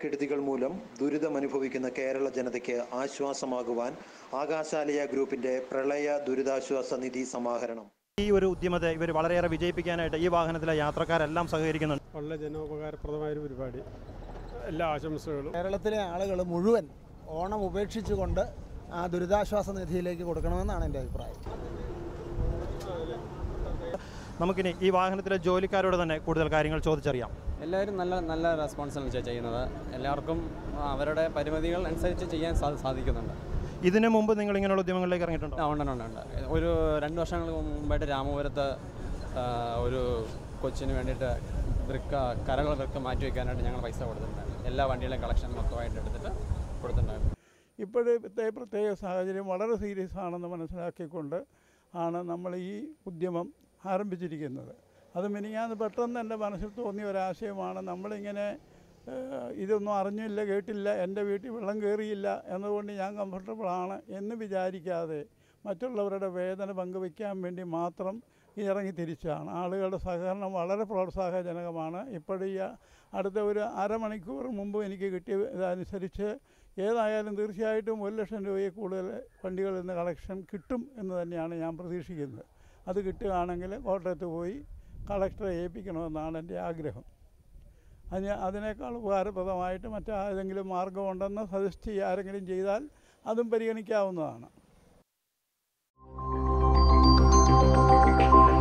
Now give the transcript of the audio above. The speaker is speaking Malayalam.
പ്രകൃതിക്കെടുതികൾ മൂലം ദുരിതമനുഭവിക്കുന്ന കേരള ജനതയ്ക്ക് ആശ്വാസമാകുവാൻ ആകാശാലയ ഗ്രൂപ്പിന്റെ പ്രളയ ദുരിതാശ്വാസ നിധി സമാഹരണം ഈ ഒരു ഉദ്യമത്തെ ഇവർ വളരെയേറെ വിജയിപ്പിക്കാനായിട്ട് ഈ വാഹനത്തിലെ യാത്രക്കാരെല്ലാം സഹകരിക്കുന്നുണ്ട് വളരെ ജനോപകാരപ്രദമായ ഒരു പരിപാടി എല്ലാ ആശംസകളും കേരളത്തിലെ ആളുകൾ മുഴുവൻ ഓണം ഉപേക്ഷിച്ചുകൊണ്ട് ആ ദുരിതാശ്വാസ നിധിയിലേക്ക് കൊടുക്കണമെന്നാണ് എൻ്റെ അഭിപ്രായം നമുക്കിനി ഈ വാഹനത്തിലെ ജോലിക്കാരോട് തന്നെ കൂടുതൽ കാര്യങ്ങൾ ചോദിച്ചറിയാം എല്ലാവരും നല്ല നല്ല റെസ്പോൺസാണ് ചെയ്യുന്നത് എല്ലാവർക്കും അവരുടെ പരിമിതികൾ അനുസരിച്ച് ചെയ്യാൻ സാ- സാധിക്കുന്നുണ്ട് ഇതിനു മുമ്പ് നിങ്ങൾ ഇങ്ങനെയുള്ള ഉദ്യമങ്ങളിലേക്ക് ഇറങ്ങിയിട്ടുണ്ടോ ആ, ഉണ്ട് ഉണ്ട് ഉണ്ട് ഒരു രണ്ട് വർഷങ്ങൾക്ക് മുമ്പായിട്ട് രാമപുരത്ത് ആ, ഒരു കൊച്ചിന് വേണ്ടിയിട്ട് വൃക്ക കരകൾ വൃക്ക മാറ്റി വയ്ക്കാനായിട്ട് ഞങ്ങൾ പൈസ കൊടുത്തിട്ടുണ്ടായിരുന്നു എല്ലാ വണ്ടികളെയും കളക്ഷൻ മൊത്തമായിട്ട് എടുത്തിട്ട് കൊടുത്തിട്ടുണ്ടായിരുന്നു ഇപ്പോഴത്തെ പ്രത്യേക സാഹചര്യം വളരെ സീരിയസ് ആണെന്ന് മനസ്സിലാക്കിക്കൊണ്ട് ആണ് നമ്മൾ ഈ ഉദ്യമം ആരംഭിച്ചിരിക്കുന്നത് അത് മിനിങ്ങാന്ന് പെട്ടെന്ന് എൻ്റെ മനസ്സിൽ തോന്നിയ ഒരാശയമാണ് നമ്മളിങ്ങനെ ഏഹ്, ഇതൊന്നും അറിഞ്ഞില്ല കേട്ടില്ല എൻ്റെ വീട്ടിൽ വെള്ളം കയറിയില്ല എന്നതുകൊണ്ട് ഞാൻ കംഫർട്ടബിളാണ് എന്ന് വിചാരിക്കാതെ മറ്റുള്ളവരുടെ വേദന പങ്കുവയ്ക്കാൻ വേണ്ടി മാത്രം ഇറങ്ങി തിരിച്ചാണ് ആളുകളുടെ സഹകരണം വളരെ പ്രോത്സാഹജനകമാണ് ഇപ്പോഴീ അടുത്ത ഒരു അരമണിക്കൂർ മുമ്പ് എനിക്ക് കിട്ടിയ ഇതനുസരിച്ച് ഏതായാലും തീർച്ചയായിട്ടും ഒരു ലക്ഷം രൂപയിൽ കൂടുതൽ വണ്ടികളിൽ നിന്ന് കളക്ഷൻ കിട്ടും എന്ന് തന്നെയാണ് ഞാൻ പ്രതീക്ഷിക്കുന്നത് അത് കിട്ടുകയാണെങ്കിൽ കോട്ടയത്ത് പോയി കളക്ടറെ ഏൽപ്പിക്കണമെന്നാണ് എൻ്റെ ആഗ്രഹം അതിന് അതിനേക്കാൾ ഉപകാരപ്രദമായിട്ട് മറ്റേതെങ്കിലും മാർഗമുണ്ടെന്ന് സജസ്റ്റ് ചെയ്യുക ആരെങ്കിലും ചെയ്താൽ അതും പരിഗണിക്കാവുന്നതാണ്